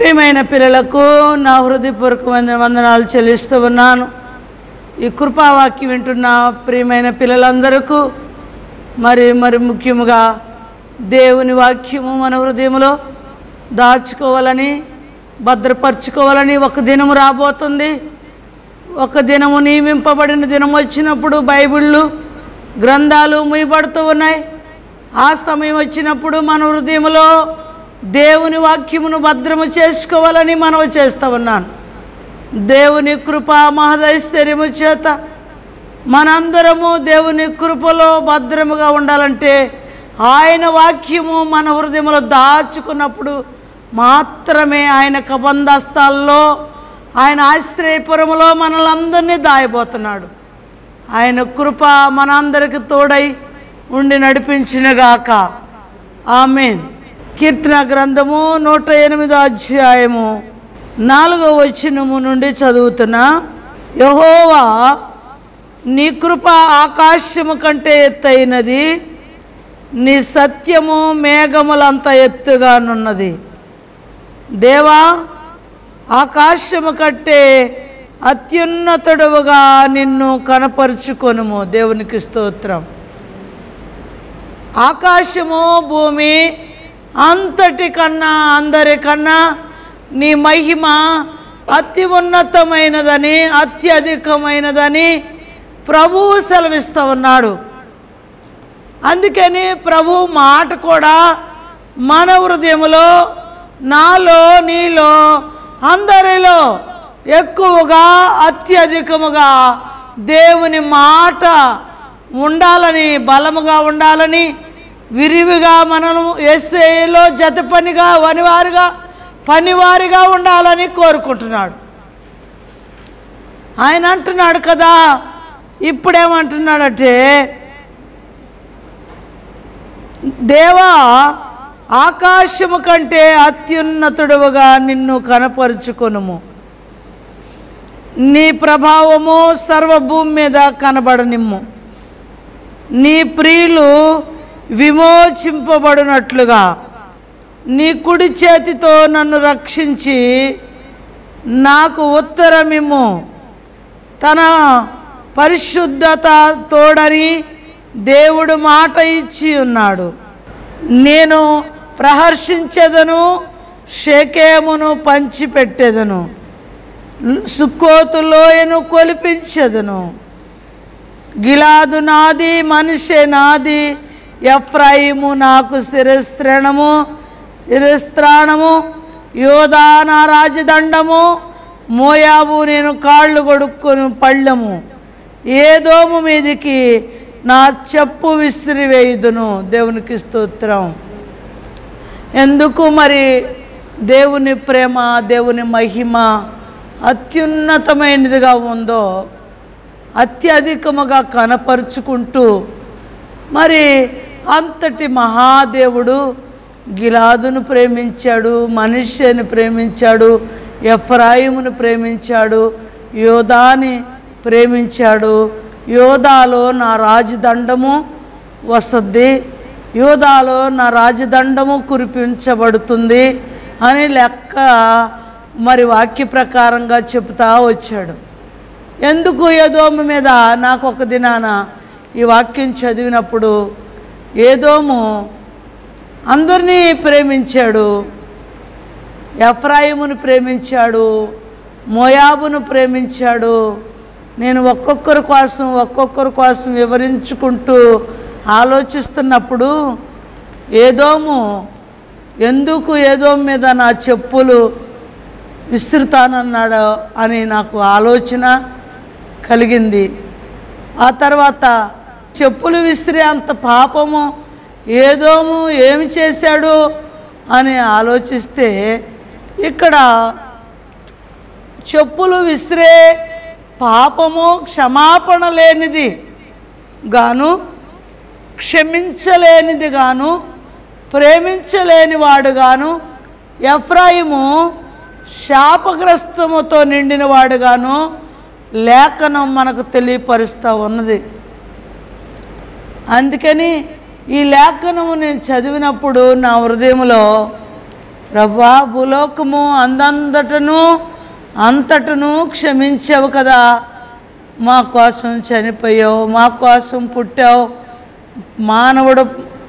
ప్రియమైన పిల్లలకు నా హృదయపూర్వకమైన వందనాలు చెల్లిస్తూ ఉన్నాను ఈ కృపావాక్యం వింటున్న ప్రియమైన పిల్లలందరకు మరి మరి ముఖ్యముగా దేవుని వాక్యము మన హృదయంలో దాచుకోవాలని భద్రపరచుకోవాలని ఒక దినము రాబోతుంది ఒక దినము నియమింపబడిన దినం వచ్చినప్పుడు బైబిళ్ళు గ్రంథాలు ముయ్యబడుతూ ఉన్నాయి ఆ సమయం వచ్చినప్పుడు మన హృదయంలో దేవుని వాక్యమును భద్రము చేసుకోవాలని మనవి చేస్తూ ఉన్నాను దేవుని కృప మహదైశ్వర్యము చేత మనందరము దేవుని కృపలో భద్రముగా ఉండాలంటే ఆయన వాక్యము మన హృదయంలో దాచుకున్నప్పుడు మాత్రమే ఆయన కబంధస్తాల్లో ఆయన ఆశ్రయపురములో మనలందరినీ దాయబోతున్నాడు ఆయన కృప మనందరికి తోడై ఉండి నడిపించినగాక ఆమెన్ కీర్తన గ్రంథము నూట ఎనిమిదో అధ్యాయము నాలుగో వచనము నుండి చదువుతున్నా యహోవా నీ కృప ఆకాశము కంటే ఎత్తైనది నీ సత్యము మేఘములంత ఎత్తుగానున్నది దేవా ఆకాశము కట్టే అత్యున్నతుడుగా నిన్ను కనపరుచుకొనుము దేవునికి స్తోత్రం ఆకాశము భూమి అంతటి కన్నా అందరికన్నా నీ మహిమ అతి ఉన్నతమైనదని అత్యధికమైనదని ప్రభువు సెలవిస్తూ ఉన్నాడు అందుకని ప్రభు మాట కూడా మన హృదయములో నాలో నీలో అందరిలో ఎక్కువగా అత్యధికముగా దేవుని మాట ఉండాలని బలముగా ఉండాలని విరివిగా మనము ఎస్ఐలో జత పనిగా వనివారుగా పనివారిగా ఉండాలని కోరుకుంటున్నాడు ఆయన అంటున్నాడు కదా ఇప్పుడేమంటున్నాడంటే దేవా ఆకాశము కంటే అత్యున్నతుడుగా నిన్ను కనపరుచుకొనుము నీ ప్రభావము సర్వభూమి మీద కనబడనిమ్ము నీ ప్రియులు విమోచింపబడినట్లుగా నీ కుడి చేతితో నన్ను రక్షించి నాకు ఉత్తరమిమ్ము తన పరిశుద్ధత తోడని దేవుడు మాట ఇచ్చి ఉన్నాడు నేను ప్రహర్షించెదను షేకేమును పంచిపెట్టెదను సుక్కోతు లోయను కొలిపించెదను గిలాదు నాది మనిషే నాది ఎఫ్రాయిము నాకు శిరస్త్రణము శిరస్త్రాణము యోధా నా రాజదండము మోయాబు నేను కాళ్ళు కొడుక్కొని పళ్ళము ఏదోము మీదికి నా చెప్పు విసిరివేయుదును దేవునికి స్తోత్రం ఎందుకు మరి దేవుని ప్రేమ దేవుని మహిమ అత్యున్నతమైనదిగా ఉందో అత్యధికముగా కనపరుచుకుంటూ మరి అంతటి మహాదేవుడు గిలాదును ప్రేమించాడు మనుష్యని ప్రేమించాడు ఎఫ్రాయిమును ప్రేమించాడు యోధాని ప్రేమించాడు యోధాలో నా రాజదండము వస్తుంది యోధాలో నా రాజదండము కురిపించబడుతుంది అని లెక్క మరి వాక్య ప్రకారంగా చెబుతా వచ్చాడు ఎందుకు ఏదోము మీద నాకు ఒక దినాన ఈ వాక్యం చదివినప్పుడు ఏదోము అందరినీ ప్రేమించాడు ఎఫ్రాయిమును ప్రేమించాడు మోయాబును ప్రేమించాడు నేను ఒక్కొక్కరి కోసం ఒక్కొక్కరి కోసం వివరించుకుంటూ ఆలోచిస్తున్నప్పుడు ఏదోము ఎందుకు ఏదో మీద నా చెప్పులు విసురుతానన్నాడు అని నాకు ఆలోచన కలిగింది ఆ తర్వాత చెప్పులు విసిరే అంత పాపము ఏదోము ఏమి చేశాడు అని ఆలోచిస్తే ఇక్కడ చెప్పులు విసిరే పాపము క్షమాపణ లేనిది గాను క్షమించలేనిది గాను ప్రేమించలేని వాడు గాను ఎఫ్రాయిము శాపగ్రస్తముతో నిండిన వాడుగాను లేఖనం మనకు తెలియపరుస్తూ ఉన్నది అందుకని ఈ లేఖనము నేను చదివినప్పుడు నా హృదయంలో ప్రభా భూలోకము అందంతటను అంతటను క్షమించావు కదా మా కోసం చనిపోయావు మా కోసం పుట్టావు మానవుడు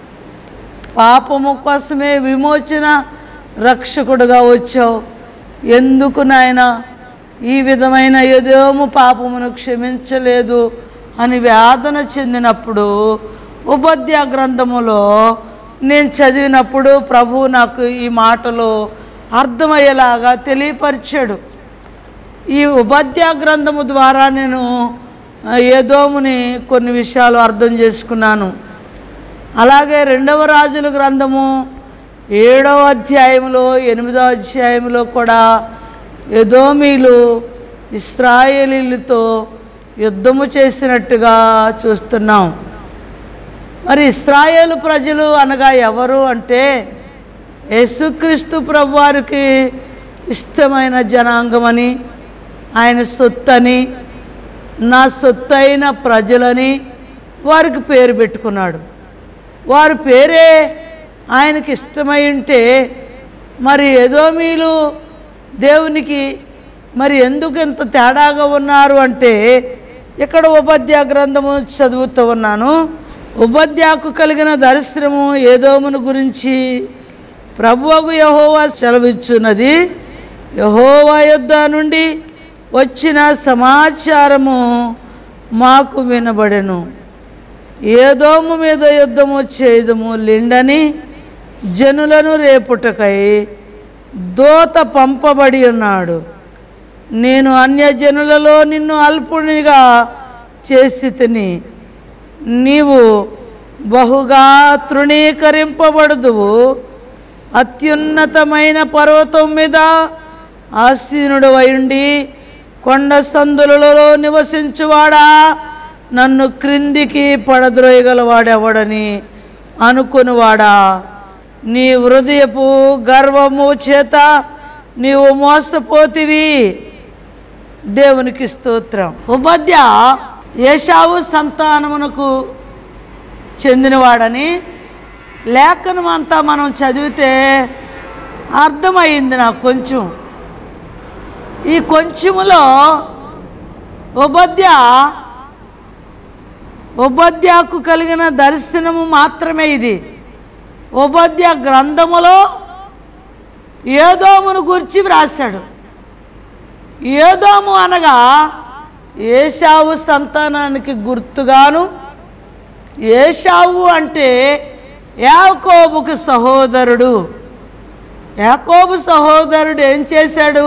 పాపము కోసమే విమోచన రక్షకుడుగా వచ్చావు ఎందుకు నాయన ఈ విధమైన ఏదేమో పాపమును క్షమించలేదు అని వేదన చెందినప్పుడు ఉపద్య గ్రంథములో నేను చదివినప్పుడు ప్రభు నాకు ఈ మాటలు అర్థమయ్యేలాగా తెలియపరిచాడు ఈ ఉపాధ్యా గ్రంథము ద్వారా నేను ఆ, ఏదోముని కొన్ని విషయాలు అర్థం చేసుకున్నాను అలాగే రెండవ రాజుల గ్రంథము ఏడవ అధ్యాయంలో ఎనిమిదవ అధ్యాయంలో కూడా ఎదోమీలు ఇస్రాయేలీలతో యుద్ధము చేసినట్టుగా చూస్తున్నాం మరి ఇస్రాయేలు ప్రజలు అనగా ఎవరు అంటే యేసుక్రీస్తు ప్రభువారికి ఇష్టమైన జనాంగమని ఆయన సొత్తని నా సొత్తైన ప్రజలని వారికి పేరు పెట్టుకున్నాడు వారి పేరే ఆయనకి ఇష్టమై ఉంటే మరి ఏదో మీరు దేవునికి మరి ఎందుకు ఇంత తేడాగా ఉన్నారు అంటే ఇక్కడ ఉపాధ్యాయ గ్రంథము చదువుతూ ఉన్నాను ఉపాధ్యాకు కలిగిన దర్శనము ఏదోమును గురించి ప్రభువకు యహోవా సెలవిచ్చున్నది యహోవా యొద్ద నుండి వచ్చిన సమాచారము మాకు వినబడెను ఏదోము మీద యుద్ధము చేయదము లిండని జనులను రేపుటకై దోత పంపబడి ఉన్నాడు నేను అన్యజనులలో నిన్ను అల్పునిగా చేసి తిని నీవు బహుగా తృణీకరింపబడదువు అత్యున్నతమైన పర్వతం మీద ఆసీనుడు ఉండి కొండ సందులలో నివసించువాడా నన్ను క్రిందికి పడద్రోయగలవాడెవడని అనుకునివాడా నీ హృదయపు గర్వము చేత నీవు మోసపోతివి దేవునికి స్తోత్రం ఉపాధ్య ఏషావు సంతానమునకు చెందినవాడని లేఖనం అంతా మనం చదివితే అర్థమైంది నాకు కొంచెం ఈ కొంచెములో ఉపాధ్య ఉపాధ్యాకు కలిగిన దర్శనము మాత్రమే ఇది ఉపాధ్య గ్రంథములో ఏదోమును గురించి వ్రాశాడు ఏదోము అనగా ఏషావు సంతానానికి గుర్తుగాను ఏషావు అంటే యాకోబుకు సహోదరుడు యాకోబు సహోదరుడు ఏం చేశాడు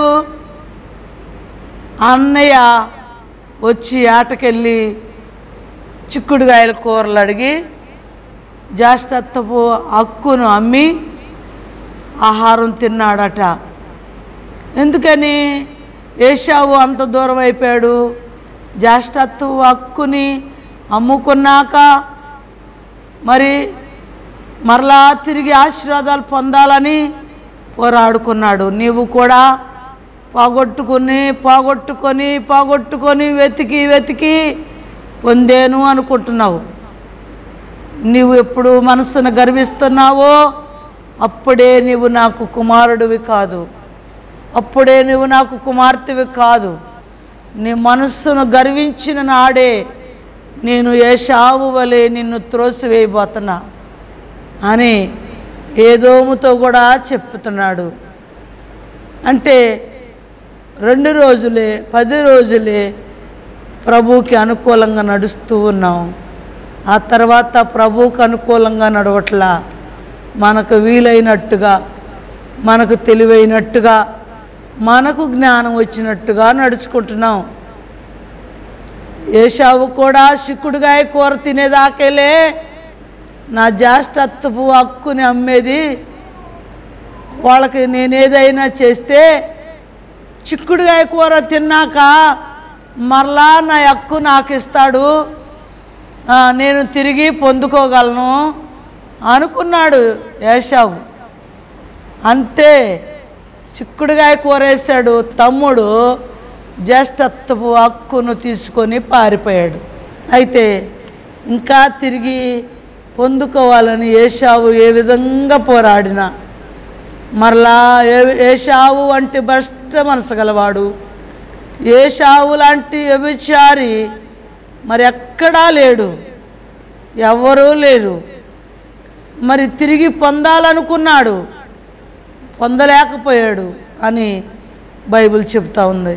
అన్నయ్య వచ్చి ఆటకెళ్ళి చిక్కుడుగాయల కూరలు అడిగి జాస్తత్వపు హక్కును అమ్మి ఆహారం తిన్నాడట ఎందుకని ఏషావు అంత దూరం అయిపోయాడు జ్యేష్ఠత్వ హక్కుని అమ్ముకున్నాక మరి మరలా తిరిగి ఆశీర్వాదాలు పొందాలని పోరాడుకున్నాడు నీవు కూడా పోగొట్టుకుని పోగొట్టుకొని పోగొట్టుకొని వెతికి వెతికి పొందేను అనుకుంటున్నావు నీవు ఎప్పుడు మనసును గర్విస్తున్నావో అప్పుడే నీవు నాకు కుమారుడివి కాదు అప్పుడే నువ్వు నాకు కుమార్తెవి కాదు నీ మనస్సును గర్వించిన నాడే నేను ఏ షావు వలె నిన్ను త్రోసివేయబోతున్నా అని ఏదోముతో కూడా చెప్తున్నాడు అంటే రెండు రోజులే పది రోజులే ప్రభువుకి అనుకూలంగా నడుస్తూ ఉన్నాం ఆ తర్వాత ప్రభువుకి అనుకూలంగా నడవట్లా మనకు వీలైనట్టుగా మనకు తెలివైనట్టుగా మనకు జ్ఞానం వచ్చినట్టుగా నడుచుకుంటున్నాం ఏషావు కూడా చిక్కుడుగాయ కూర తినేదాకేలే నా జ్యేష్ఠత్వపు హక్కుని అమ్మేది వాళ్ళకి నేను ఏదైనా చేస్తే చిక్కుడుగాయ కూర తిన్నాక మరలా నా హక్కు నాకు ఇస్తాడు ఆ, నేను తిరిగి పొందుకోగలను అనుకున్నాడు ఏషావు అంతే చిక్కుడుగాయ కూరేశాడు తమ్ముడు జ్యేష్ఠత్వపు హక్కును తీసుకొని పారిపోయాడు అయితే ఇంకా తిరిగి పొందుకోవాలని ఏషావు ఏ విధంగా పోరాడినా మరలా ఏ- ఏషావు వంటి భ్రష్ట మనసు గలవాడు ఏషావు లాంటి వ్యభిచారి మరి ఎక్కడా లేడు ఎవరూ లేరు మరి తిరిగి పొందాలనుకున్నాడు పొందలేకపోయాడు అని బైబిల్ చెప్తా ఉంది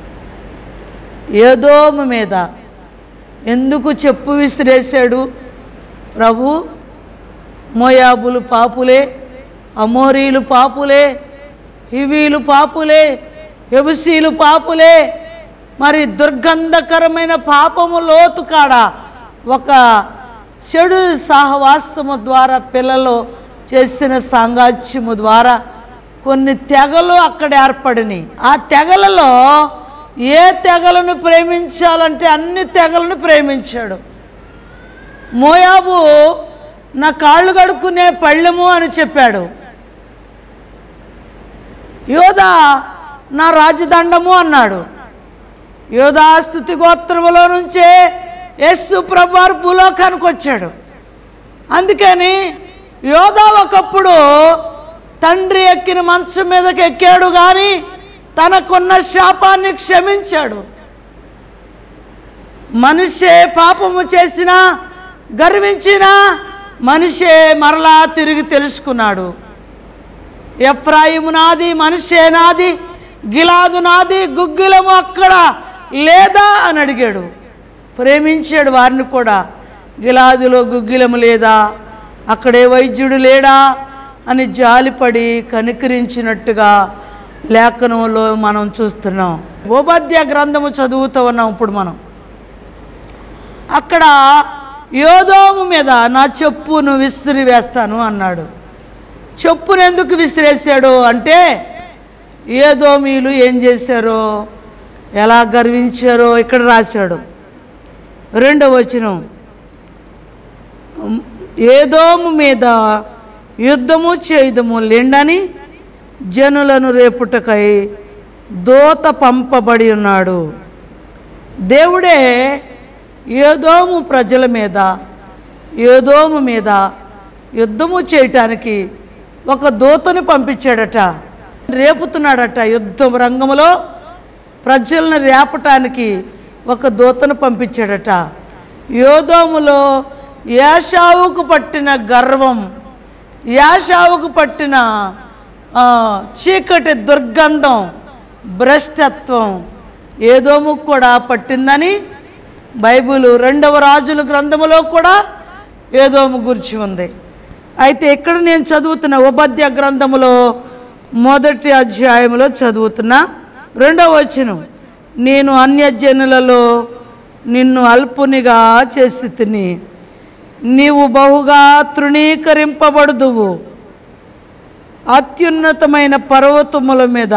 ఏదోము మీద ఎందుకు చెప్పు విసిరేశాడు ప్రభు మోయాబులు పాపులే అమోరీలు పాపులే హివీలు పాపులే ఎబుసీలు పాపులే మరి దుర్గంధకరమైన పాపము లోతు కాడ ఒక చెడు సహవాసము ద్వారా పిల్లలు చేసిన సాంగాత్యము ద్వారా కొన్ని తెగలు అక్కడ ఏర్పడినాయి ఆ తెగలలో ఏ తెగలను ప్రేమించాలంటే అన్ని తెగలను ప్రేమించాడు మోయాబు నా కాళ్ళు కడుక్కునే పళ్ళెము అని చెప్పాడు యోధా నా రాజదండము అన్నాడు యోధా స్థుతి గోత్రములో నుంచే యస్సు ప్రభువారు భూలోకానికి వచ్చాడు అందుకని యోధా ఒకప్పుడు తండ్రి ఎక్కిన మంచం మీదకి ఎక్కాడు కానీ తనకున్న శాపాన్ని క్షమించాడు మనిషే పాపము చేసినా గర్వించినా మనిషే మరలా తిరిగి తెలుసుకున్నాడు ఎఫ్రాయిము నాది మనిషే నాది గిలాదు నాది గుగ్గిలము అక్కడ లేదా అని అడిగాడు ప్రేమించాడు వారిని కూడా గిలాదులో గుగ్గిలము లేదా అక్కడే వైద్యుడు లేడా అని జాలిపడి కనికరించినట్టుగా లేఖనంలో మనం చూస్తున్నాం ఓపాధ్య గ్రంథము చదువుతూ ఉన్నాం ఇప్పుడు మనం అక్కడ యోదోము మీద నా చెప్పును విసిరి వేస్తాను అన్నాడు చెప్పును ఎందుకు విసిరేశాడు అంటే ఏదోమీలు ఏం చేశారో ఎలా గర్వించారో ఇక్కడ రాశాడు రెండవ వచనం ఏదోము మీద యుద్ధము చేయుదము లేండని జనులను రేపుటకై దోత పంపబడి ఉన్నాడు దేవుడే ఏదోము ప్రజల మీద ఏదోము మీద యుద్ధము చేయటానికి ఒక దూతను పంపించాడట రేపుతున్నాడట యుద్ధం రంగంలో ప్రజలను రేపటానికి ఒక దూతను పంపించాడట యోధోములో యాషావుకు పట్టిన గర్వం యాషావుకు పట్టిన ఆ, చీకటి దుర్గంధం భ్రష్టత్వం ఏదోము కూడా పట్టిందని బైబిల్ రెండవ రాజుల గ్రంథములో కూడా ఏదోము గురించి ఉంది అయితే ఇక్కడ నేను చదువుతున్న ఉపద్య గ్రంథములో మొదటి అధ్యాయంలో చదువుతున్నా రెండవ వచనం నేను అన్యజనులలో నిన్ను అల్పునిగా చేసి తిని నీవు బహుగా తృణీకరింపబడుదువు అత్యున్నతమైన పర్వతముల మీద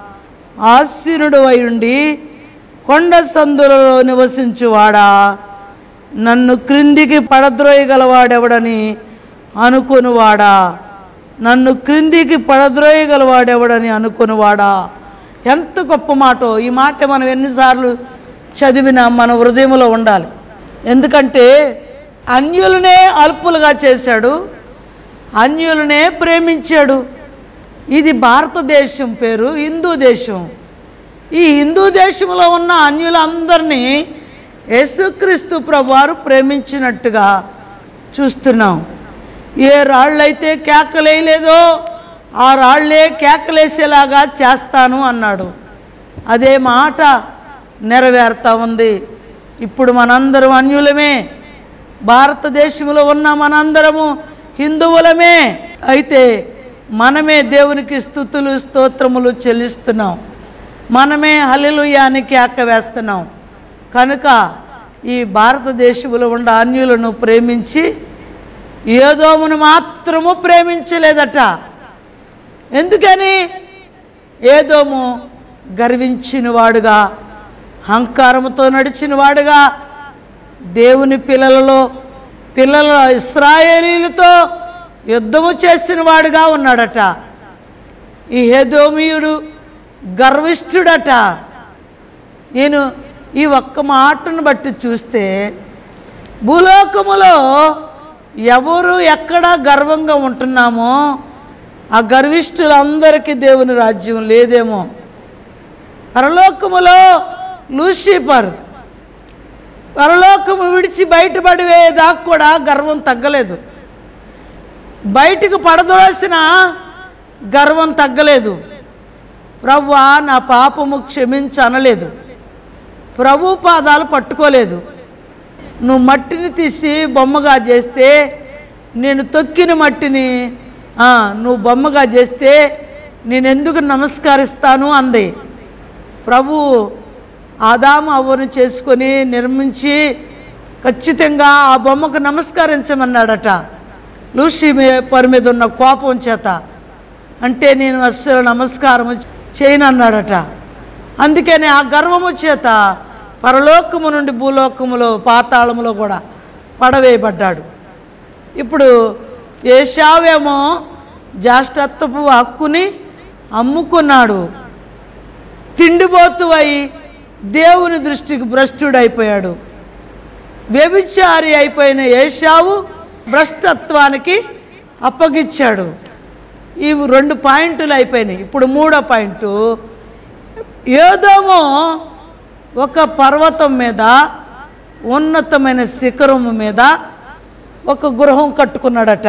ఆసీనుడు ఉండి కొండ సందులలో నివసించువాడా నన్ను క్రిందికి పడద్రోయగలవాడెవడని అనుకొనువాడా నన్ను క్రిందికి పడద్రోయగలవాడెవడని అనుకొనువాడా ఎంత గొప్ప మాటో ఈ మాట మనం ఎన్నిసార్లు చదివినా మన హృదయంలో ఉండాలి ఎందుకంటే అన్యులనే అల్పులుగా చేశాడు అన్యులనే ప్రేమించాడు ఇది భారతదేశం పేరు హిందూ దేశం ఈ హిందూ దేశంలో ఉన్న అన్యులందరినీ యేసుక్రీస్తు ప్రభువారు ప్రేమించినట్టుగా చూస్తున్నాం ఏ రాళ్ళైతే కేకలేయలేదో ఆ రాళ్ళే కేకలేసేలాగా చేస్తాను అన్నాడు అదే మాట నెరవేరుతా ఉంది ఇప్పుడు మనందరం అన్యులమే భారతదేశంలో ఉన్న మనందరము హిందువులమే అయితే మనమే దేవునికి స్థుతులు స్తోత్రములు చెల్లిస్తున్నాం మనమే హల్లెలూయాని కేక వేస్తున్నాం కనుక ఈ భారతదేశంలో ఉన్న అన్యులను ప్రేమించి ఏదోమును మాత్రము ప్రేమించలేదట ఎందుకని ఏదోము గర్వించిన వాడుగా అహంకారముతో నడిచిన వాడుగా దేవుని పిల్లలలో పిల్లల ఇస్రాయేలీలతో యుద్ధము చేసిన వాడుగా ఉన్నాడట ఈ హేదోమీయుడు గర్విష్ఠుడట నేను ఈ ఒక్క మాటను బట్టి చూస్తే భూలోకములో ఎవరు ఎక్కడ గర్వంగా ఉంటున్నామో ఆ గర్విష్ఠులందరికీ దేవుని రాజ్యం లేదేమో పరలోకములో లూసిఫర్ పరలోకము విడిచి బయటపడివేదాకా కూడా గర్వం తగ్గలేదు బయటికి పడదోసిన గర్వం తగ్గలేదు ప్రవ్వా నా పాపము క్షమించు అనలేదు ప్రభు పాదాలు పట్టుకోలేదు నువ్వు మట్టిని తీసి బొమ్మగా చేస్తే నేను తొక్కిన మట్టిని ఆ, నువ్వు బొమ్మగా చేస్తే నేను ఎందుకు నమస్కరిస్తాను అంది ప్రభు ఆదాము అవ్వను చేసుకొని నిర్మించి ఖచ్చితంగా ఆ బొమ్మకు నమస్కరించమన్నాడట లూసి మీ- పరి మీద ఉన్న కోపం చేత అంటే నేను అస్సలు నమస్కారం చేయను అన్నాడట అందుకని ఆ గర్వము చేత పరలోకము నుండి భూలోకములో పాతాళములో కూడా పడవేయబడ్డాడు ఇప్పుడు ఏషావేమో జాష్టత్వపు హక్కుని అమ్ముకున్నాడు తిండిపోతువై దేవుని దృష్టికి భ్రష్టుడైపోయాడు వ్యభిచారి అయిపోయిన ఏషావు భ్రష్టత్వానికి అప్పగిచ్చాడు ఇవి రెండు పాయింట్లు అయిపోయినాయి ఇప్పుడు మూడో పాయింట్ ఏదోమో ఒక పర్వతం మీద ఉన్నతమైన శిఖరము మీద ఒక గృహం కట్టుకున్నాడట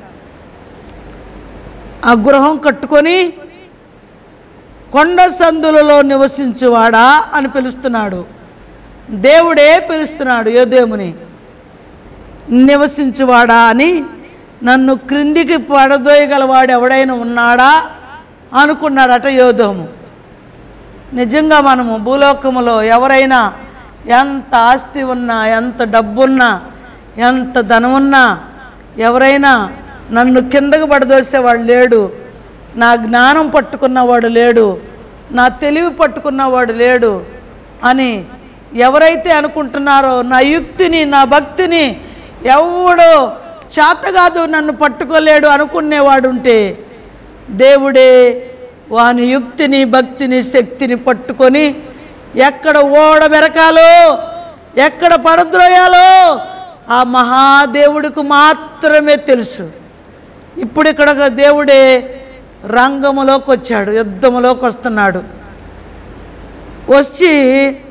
ఆ గృహం కట్టుకొని కొండ సందులలో నివసించువాడా అని పిలుస్తున్నాడు దేవుడే పిలుస్తున్నాడు యోదేముని నివసించువాడా అని నన్ను క్రిందికి పడదోయగలవాడు ఎవడైనా ఉన్నాడా అనుకున్నాడట యోధోము నిజంగా మనము భూలోకములో ఎవరైనా ఎంత ఆస్తి ఉన్నా ఎంత డబ్బున్నా ఎంత ధనం ఉన్నా ఎవరైనా నన్ను కిందకు పడదోసేవాడు లేడు నా జ్ఞానం పట్టుకున్నవాడు లేడు నా తెలివి పట్టుకున్నవాడు లేడు అని ఎవరైతే అనుకుంటున్నారో నా యుక్తిని నా భక్తిని ఎవడో చేతగాదు నన్ను పట్టుకోలేడు అనుకునేవాడు ఉంటే దేవుడే వాని యుక్తిని భక్తిని శక్తిని పట్టుకొని ఎక్కడ ఓడబెరకాలో ఎక్కడ పడద్రోయాలో ఆ మహాదేవుడికి మాత్రమే తెలుసు ఇప్పుడు ఇక్కడ ఒక దేవుడే రంగములోకి వచ్చాడు యుద్ధములోకి వస్తున్నాడు వచ్చి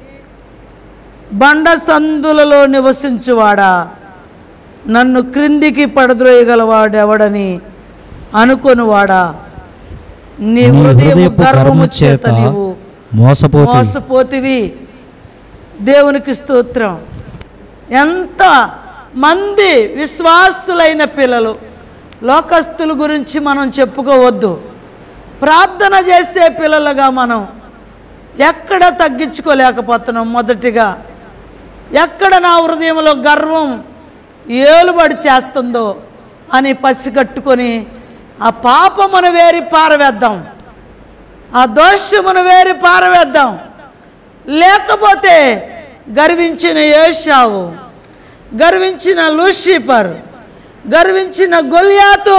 బండ సందులలో నివసించువాడా నన్ను క్రిందికి పడద్రోయగలవాడు ఎవడని అనుకొనివాడా నీ నీ హృదయము హృదయపు గర్వము గర్వము చేత చేత నీవు మోసపోతు మోసపోతివి దేవునికి స్తోత్రం ఎంత మంది విశ్వాసులైన పిల్లలు లోకస్తుల గురించి మనం చెప్పుకోవద్దు ప్రార్థన చేసే పిల్లలుగా మనం ఎక్కడ తగ్గించుకోలేకపోతున్నాం మొదటిగా ఎక్కడ నా హృదయంలో గర్వం ఏలుబడి చేస్తుందో అని పసిగట్టుకొని ఆ పాపమును వేరి పారవేద్దాం ఆ దోషమును వేరి పారవేద్దాం లేకపోతే గర్వించిన యేషావు గర్వించిన లూసిఫర్ గర్వించిన గొల్యాతు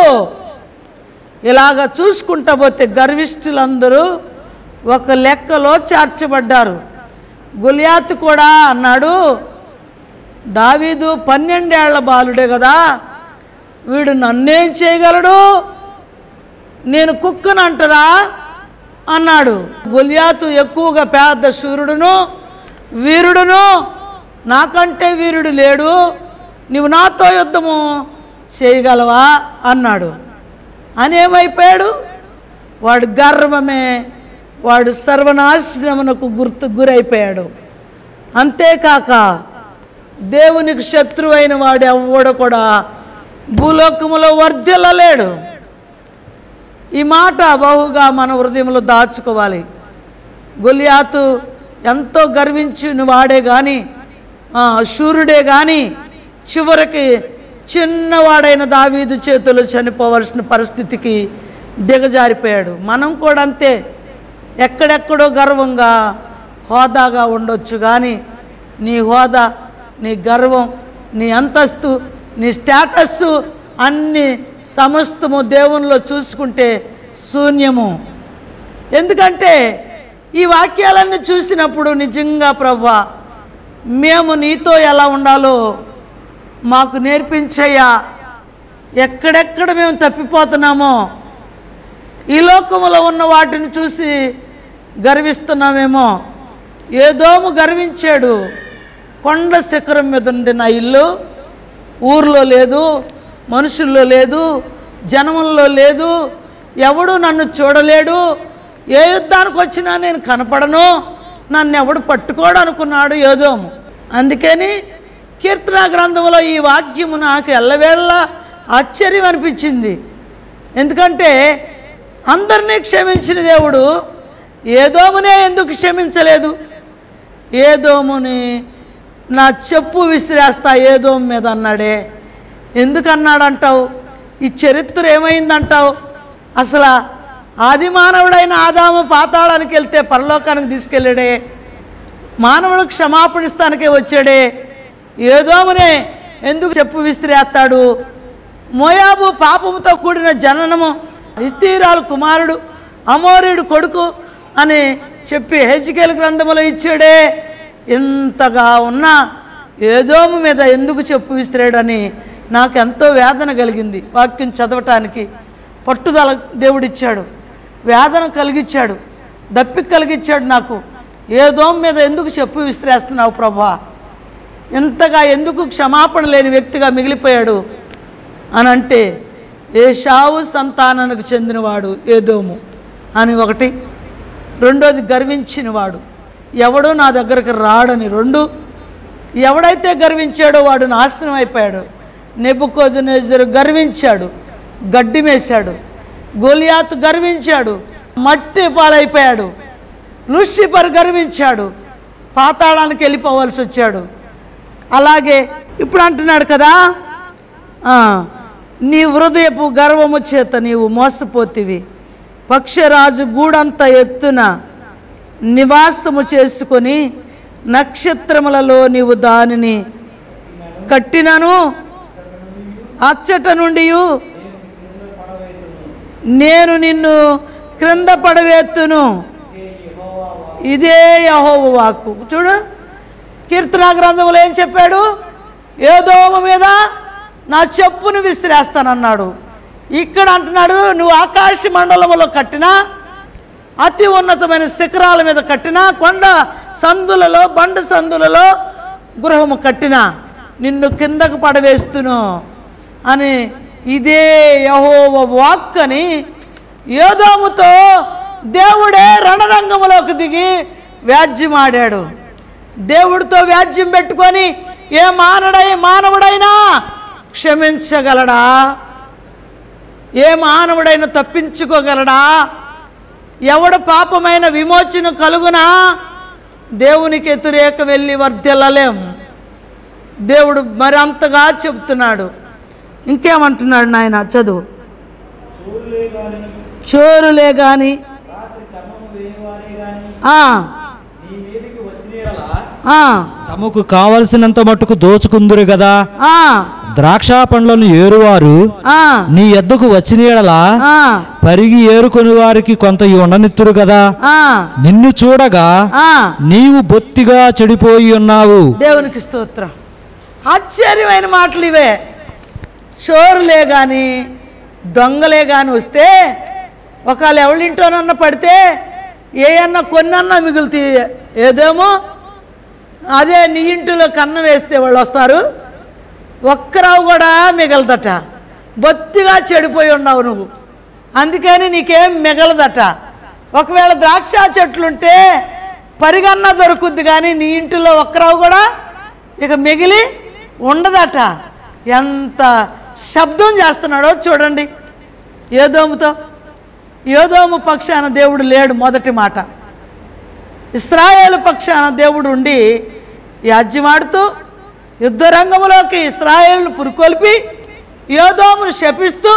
ఇలాగ చూసుకుంటా పోతే గర్విష్ఠులందరూ ఒక లెక్కలో చేర్చబడ్డారు గొలియాతు కూడా అన్నాడు దావీదు పన్నెండేళ్ల బాలుడే కదా వీడు నన్నేం చేయగలడు నేను కుక్కను అంటారా అన్నాడు గొలియాతు ఎక్కువగా పెద్ద శూరుడును వీరుడును నాకంటే వీరుడు లేడు నువ్వు నాతో యుద్ధము చేయగలవా అన్నాడు అని ఏమైపోయాడు వాడు గర్వమే వాడు సర్వనాశనమునకు గుర్తు గురైపోయాడు అంతేకాక దేవునికి శత్రువైన వాడు ఎవ్వడు కూడా భూలోకములో వర్ధిల్లలేడు ఈ మాట బహుగా మన హృదయంలో దాచుకోవాలి గొలియాతు ఎంతో గర్వించిన వాడే కానీ శూరుడే కానీ చివరికి చిన్నవాడైన దావీదు చేతులు చనిపోవలసిన పరిస్థితికి దిగజారిపోయాడు మనం కూడా అంతే ఎక్కడెక్కడో గర్వంగా హోదాగా ఉండొచ్చు కానీ నీ హోదా నీ గర్వం నీ అంతస్తు నీ స్టేటస్ అన్ని సమస్తము దేవునిలో చూసుకుంటే శూన్యము ఎందుకంటే ఈ వాక్యాలన్నీ చూసినప్పుడు నిజంగా ప్రభా మేము నీతో ఎలా ఉండాలో మాకు నేర్పించయ్యా ఎక్కడెక్కడ మేము తప్పిపోతున్నామో ఈ లోకములో ఉన్న వాటిని చూసి గర్విస్తున్నామేమో ఏదోము గర్వించాడు కొండ శిఖరం మీద ఉంది నా ఇల్లు ఊర్లో లేదు మనుషుల్లో లేదు జనముల్లో లేదు ఎవడు నన్ను చూడలేడు ఏ యుద్ధానికి వచ్చినా నేను కనపడను నన్ను ఎవడు పట్టుకోడు అనుకున్నాడు ఏదోము అందుకని కీర్తన గ్రంథంలో ఈ వాక్యము నాకు ఎల్లవేళ్ళ ఆశ్చర్యం అనిపించింది ఎందుకంటే అందరినీ క్షమించిన దేవుడు ఏదోమునే ఎందుకు క్షమించలేదు ఏదోముని నా చెప్పు విసిరేస్తా ఏదోము మీద అన్నాడే ఎందుకు అన్నాడంటావు ఈ చరిత్ర ఏమైందంటావు అసలు ఆది మానవుడైన ఆదాము పాతాళానికి వెళ్తే పరలోకానికి తీసుకెళ్ళాడే మానవుడు క్షమాపణిస్తానికే వచ్చాడే ఏదోమనే ఎందుకు చెప్పు విసిరేస్తాడు మోయాబు పాపముతో కూడిన జననము ఇస్తీరాలు కుమారుడు అమోరీడు కొడుకు అని చెప్పి హెచ్కేల్ గ్రంథములో ఇచ్చాడే ఇంతగా ఉన్న ఏదోము మీద ఎందుకు చెప్పు విసిరాడని నాకు ఎంతో వేదన కలిగింది వాక్యం చదవటానికి పట్టుదల దేవుడిచ్చాడు వేదన కలిగించాడు దప్పిక కలిగించాడు నాకు ఏదో మీద ఎందుకు చెప్పు విసిరేస్తున్నావు ప్రభా ఇంతగా ఎందుకు క్షమాపణ లేని వ్యక్తిగా మిగిలిపోయాడు అని అంటే ఏషావు సంతానానికి చెందినవాడు ఏదోము అని ఒకటి రెండోది గర్వించినవాడు ఎవడో నా దగ్గరకు రాడని రెండు ఎవడైతే గర్వించాడో వాడు నాశనం అయిపోయాడు నెబుకోజునేజరు గర్వించాడు గడ్డి మేశాడు గోలియాతు గర్వించాడు మట్టి పాలైపోయాడు లూసిఫర్ గర్వించాడు పాతాళానికి వెళ్ళిపోవాల్సి వచ్చాడు అలాగే ఇప్పుడు అంటున్నాడు కదా ఆ, నీ హృదయపు గర్వము చేత నీవు మోసపోతివి పక్షరాజు గూడంత ఎత్తున నివాసము చేసుకొని నక్షత్రములలో నీవు దానిని కట్టినను అచ్చట నుండి నేను నిన్ను క్రింద పడవేత్తును ఇదే యహోవ వాక్కు చూడు కీర్తన గ్రంథంలో ఏం చెప్పాడు ఏదోమ మీద నా చెప్పును విసిరేస్తానన్నాడు ఇక్కడ అంటున్నాడు నువ్వు ఆకాశ మండలములో కట్టిన అతి ఉన్నతమైన శిఖరాల మీద కట్టిన కొండ సందులలో బండ సందులలో గృహము కట్టిన నిన్ను కిందకు పడవేస్తును అని ఇదే యహోవ వాక్ అని యోధోముతో దేవుడే రణరంగంలోకి దిగి వ్యాజ్యమాడాడు దేవుడితో వ్యాజ్యం పెట్టుకొని ఏ మానడై మానవుడైనా క్షమించగలడా ఏ మానవుడైనా తప్పించుకోగలడా ఎవడు పాపమైన విమోచన కలుగునా దేవునికి వ్యతిరేక వెళ్ళి వర్ధిల్లలేం దేవుడు మరంతగా చెప్తున్నాడు ఇంకేమంటున్నాడు నాయన చదువు చూరులే గాని చోరులే కానీ రాత్రి కర్మము వేయవారే గాని ఆ, నీ మీదికి వచ్చిన యెడల ఆ, తమకు కావలసినంత మట్టుకు దోచుకుందురు కదా ఆ, ద్రాక్ష పండ్లను ఏరువారు ఆ, నీ ఎద్దుకు వచ్చిన యెడల ఆ, పరిగి ఏరుకొని వారికి కొంత ఉండనిత్తురు కదా ఆ, నిన్ను చూడగా ఆ. నీవు బొత్తిగా చెడిపోయి ఉన్నావు దేవునికి స్తోత్రం ఆశ్చర్యమైన మాటలు ఇవే చోరులే కానీ దొంగలే కానీ వస్తే ఒకవేళ ఎవరింటోనన్నా పడితే ఏ అన్న కొన్నన్నా మిగులుతాయి ఏదేమో అదే నీ ఇంటిలో కన్నం వేస్తే వాళ్ళు వస్తారు ఒక్కరావు కూడా మిగలదట బొత్తిగా చెడిపోయి ఉన్నావు నువ్వు అందుకని నీకేం మిగలదట ఒకవేళ ద్రాక్ష చెట్లుంటే పరిగన్న దొరుకుద్ది కానీ నీ ఇంటిలో ఒక్కరావు కూడా ఇక మిగిలి ఉండదట ఎంత శబ్దం చేస్తున్నాడో చూడండి ఏదోముతో ఏదోము పక్షాన దేవుడు లేడు మొదటి మాట ఇస్రాయేలు పక్షాన దేవుడు ఉండి యాజ్యమాడుతూ యుద్ధరంగంలోకి ఇస్రాయేల్ను పురుకొల్పి యోధోమును శపిస్తూ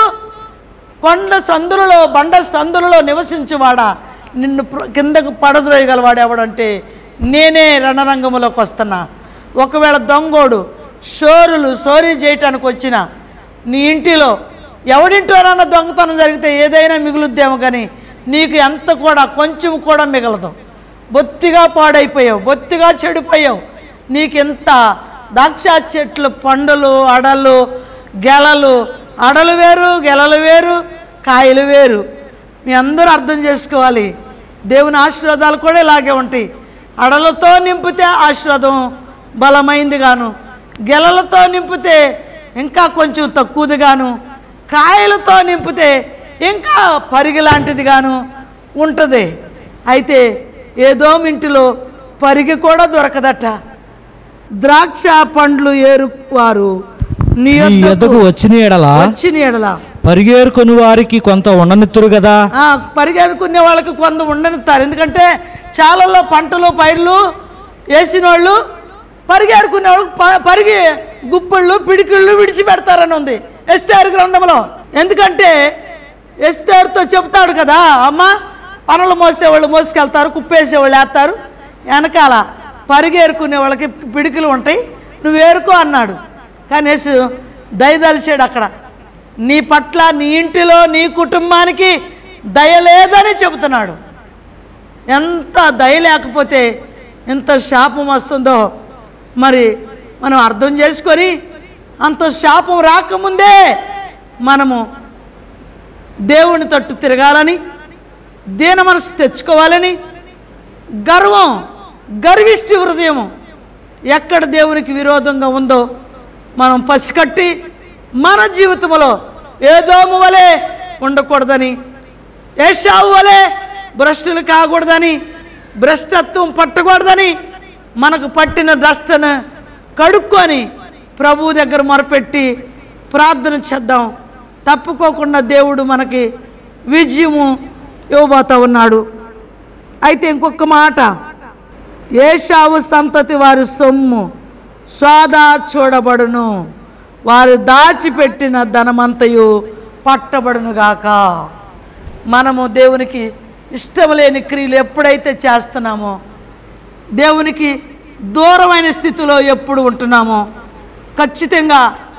కొండ సందులలో బండ సందులలో నివసించువాడా నిన్ను ప్ర- కిందకు పడద్రోయగలవాడు ఎవడంటే నేనే రణరంగంలోకి వస్తున్నా ఒకవేళ దొంగోడు షోరులు సోరీ చేయటానికి వచ్చిన నీ ఇంటిలో ఎవడింటోనన్నా దొంగతనం జరిగితే ఏదైనా మిగులుద్దేమో కానీ నీకు ఎంత కూడా కొంచెం కూడా మిగలదు బొత్తిగా పాడైపోయావు బొత్తిగా చెడిపోయావు నీకెంత ద్రాక్ష చెట్లు పండులు అడలు గెలలు అడలు వేరు గెలలు వేరు కాయలు వేరు మీ అందరూ అర్థం చేసుకోవాలి దేవుని ఆశీర్వాదాలు కూడా ఇలాగే ఉంటాయి అడలతో నింపితే ఆశీర్వాదం బలమైంది గాను గెలలతో నింపితే ఇంకా కొంచెం తక్కువది గాను కాయలతో నింపితే ఇంకా పరిగి లాంటిది గాను ఉంటుంది అయితే ఏదో ఇంటిలో పరిగి కూడా దొరకదట ద్రాక్ష పండ్లు ఏరువారు నీ నీ యొద్దకు ఎద్దకు వచ్చిన ఎడల వచ్చిన ఎడల పరిగేరుకొని వారికి కొంత ఉండనిత్తురు కదా ఆ, పరిగెనుకునే వాళ్ళకి కొంత ఉండనిస్తారు ఎందుకంటే చాలలో పంటలు పైర్లు వేసిన వాళ్ళు పరిగెరుకునే వాళ్ళు ప- పరిగి గుప్పళ్ళు పిడికిళ్ళు విడిచిపెడతారని ఉంది ఎస్తేరు గ్రంథంలో ఎందుకంటే ఎస్తేరుతో చెప్తాడు కదా అమ్మ పనులు మోసేవాళ్ళు మోసుకెళ్తారు కుప్పేసేవాళ్ళు వేస్తారు వెనకాల పరిగేరుకునే వాళ్ళకి పిడికిలు ఉంటాయి నువ్వు ఏరుకో అన్నాడు కానీ యేసు దయదలిచాడు అక్కడ నీ పట్ల నీ ఇంటిలో నీ కుటుంబానికి దయ లేదని చెబుతున్నాడు ఎంత దయ లేకపోతే ఎంత శాపం వస్తుందో మరి మనం అర్థం చేసుకొని అంత శాపం రాకముందే మనము దేవుని తట్టు తిరగాలని దీన మనసు తెచ్చుకోవాలని గర్వం గర్విష్టి హృదయము ఎక్కడ దేవునికి విరోధంగా ఉందో మనం పసికట్టి మన జీవితంలో ఏదోము వలె ఉండకూడదని ఏషావు వలె భ్రష్టులు కాకూడదని భ్రష్టత్వం పట్టకూడదని మనకు పట్టిన దష్టను కడుక్కొని ప్రభు దగ్గర మొరపెట్టి ప్రార్థన చేద్దాం తప్పుకోకుండా దేవుడు మనకి విజయము ఇవ్వబోతా ఉన్నాడు అయితే ఇంకొక మాట ఏషావు సంతతి వారి సొమ్ము స్వాదా చూడబడును వారు దాచిపెట్టిన ధనమంతయు పట్టబడునుగాక మనము దేవునికి ఇష్టం లేని క్రియలు ఎప్పుడైతే చేస్తున్నామో దేవునికి దూరమైన స్థితిలో ఎప్పుడు ఉంటున్నామో ఖచ్చితంగా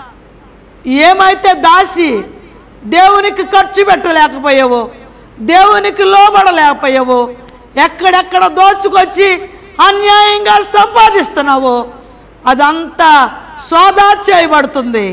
ఏమైతే దాసి దేవునికి ఖర్చు పెట్టలేకపోయావో దేవునికి లోబడలేకపోయావో ఎక్కడెక్కడ దోచుకొచ్చి అన్యాయంగా సంపాదిస్తున్నావో అదంతా సోదా చేయబడుతుంది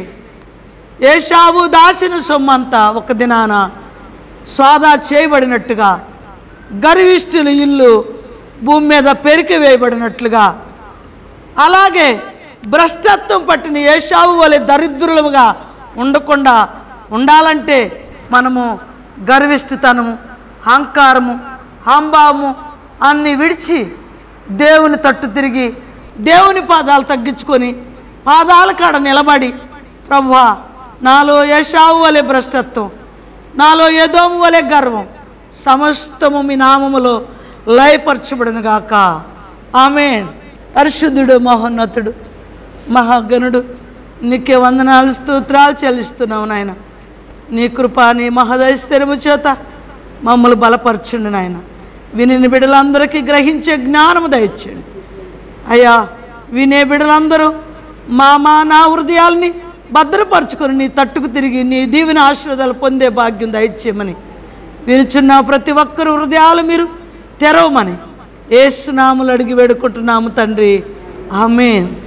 ఏషావు దాచిన సొమ్మంతా ఒక దినాన సోదా చేయబడినట్టుగా గర్విష్ఠుల ఇల్లు భూమి మీద పెరికి వేయబడినట్లుగా అలాగే భ్రష్టత్వం పట్టిన ఏషావు వలె దరిద్రులుగా ఉండకుండా ఉండాలంటే మనము గర్విష్ఠతనము అహంకారము హంభావము అన్ని విడిచి దేవుని తట్టు తిరిగి దేవుని పాదాలు తగ్గించుకొని పాదాల కాడ నిలబడి ప్రభువా నాలో యశావు వలె భ్రష్టత్వం నాలో ఏదోము వలె గర్వం సమస్తము మీ నామములో లయపరచబడును గాక ఆమె పరిశుద్ధుడు మహోన్నతుడు మహాగణుడు నీకే వందనాలు స్తోత్రాలు చెల్లిస్తున్నావు నాయన నీ కృప నీ మహదైశ్వర్యము చేత మమ్మల్ని బలపరచుండు నాయన విని బిడ్డలందరికీ గ్రహించే జ్ఞానము దయచేయండి అయ్యా వినే బిడ్డలందరూ మా మా నా హృదయాల్ని భద్రపరచుకొని నీ తట్టుకు తిరిగి నీ దీవెన ఆశీర్వాదాలు పొందే భాగ్యం దయచేయమని వినుచున్న ప్రతి ఒక్కరు హృదయాలు మీరు తెరవమని ఏసునాములు అడిగి వేడుకుంటున్నాము తండ్రి ఆమెన్